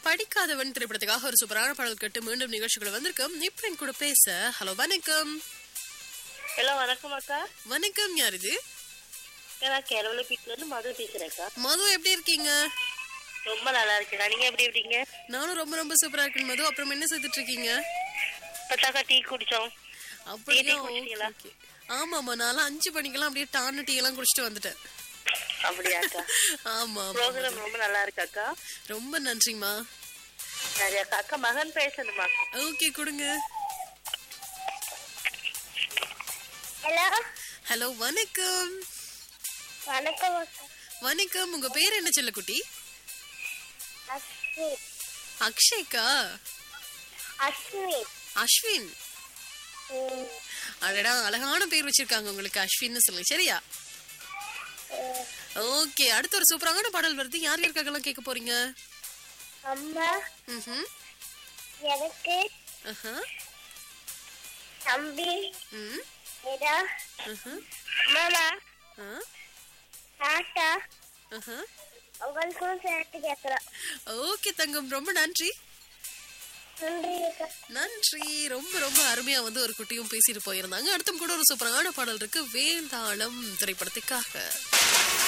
படிக்காதவன் திரைப்படத்துக்காக ஒரு சூப்பரான பாடல் கேட்டு மீண்டும் நிகழ்ச்சிகள் வந்திருக்கோம் இப்ப என் கூட பேச ஹலோ வணக்கம் ஹலோ வணக்கம் அக்கா வணக்கம் யார் இது நான் கேரள வீட்டுல இருந்து மது பேசுறேன்க்கா மது எப்படி இருக்கீங்க ரொம்ப நல்லா இருக்கேன் நீங்க எப்படி எப்படிங்க நானும் ரொம்ப ரொம்ப சூப்பரா இருக்கேன் மது அப்புறம் என்ன செய்துட்டு இருக்கீங்க இப்பதாக்கா டீ குடிச்சோம் அப்படியா டீ ஓகே குடிச்சீங்களா? ஓகே ஆமாமா நான்லாம் அஞ்சு மணிக்கெல்லாம் அப்படியே டான்னு டீ எல்லாம் குடிச்சிட்டு வந்துட்டேன் அப்படியாக்கா ஆமா ஆமா. ப்ரோக்ராம் ரொம்ப நல்லா இருக்காக்கா ரொம்ப நன்றிமா சரி அக்கா அக்கா மகன் பேசணுமா ஓகே கொடுங்க ஹலோ ஹலோ வணக்கம் வணக்கம் அக்கா வணக்கம் உங்க பேர் என்ன செல்லக்குட்டி அஸ்வின் அக்ஷய்க்கா அஸ்வின் அஸ்வின் அடடா அழகான பேர் வச்சிருக்காங்க உங்களுக்கு அஸ்வின்னு சொல்லுங்க சரியா ஓகே அடுத்து ஒரு சூப்பரான பாடல் வருது யார் யாருக்காகலாம் கேட்க போறீங்க அம்மா ம்ஹும். எனக்கு ஆஹா. தம்பி ம். இதா ஆஹா. மாமா ஆ. தாத்தா ஆஹா. உங்களுக்கும் சேர்த்து கேட்கலாம் ஓகே தங்கம் ரொம்ப நன்றி நன்றி அக்கா நன்றி ரொம்ப ரொம்ப அருமையா வந்து ஒரு குட்டியும் பேசிட்டு போயிருந்தாங்க அடுத்தும் கூட ஒரு சூப்பரான பாடல் இருக்கு வேந்தாளம் திரைப்படத்துக்காக